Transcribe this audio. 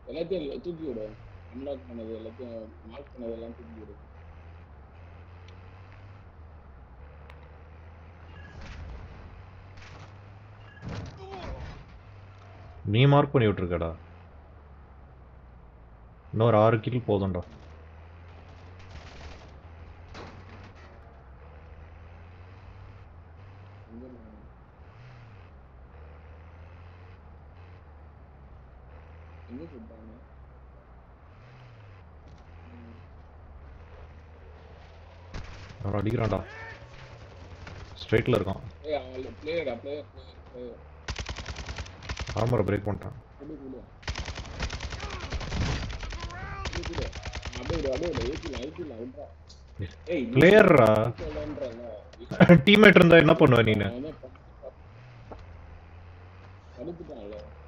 எல்லாத்தையும் இல்ல- தூக்கி விடு அன்லாக் பண்ணது எல்லாத்தையும் மார்க் பண்ணது எல்லாம் தூக்கி விடு நீ மார்க் பண்ணி விட்டுருக்கடா இன்னொரு ஆறு கில் போதும்டா எங்க நான் எங்க சொல்றாங்க அவன் அடிக்கிறான்டா ஸ்ட்ரைட்டில் இருக்கான் ஏய் அவன் பிளேயரா பிளேயர் பிளேயர் பிளேயர் ஆர்மரை பிரேக் பண்ணிட்டான் குடு குடு குடு குடு அப்படியே விடு அப்படியே விடு ஏத்தில ஏத்தில விட்றா ஏய் பிளேயர்ரா சொல்லன்றல டீம்மேட் இருந்தா என்ன பண்ணுவ நீனு அவன் தான் படுத்துட்டான்ல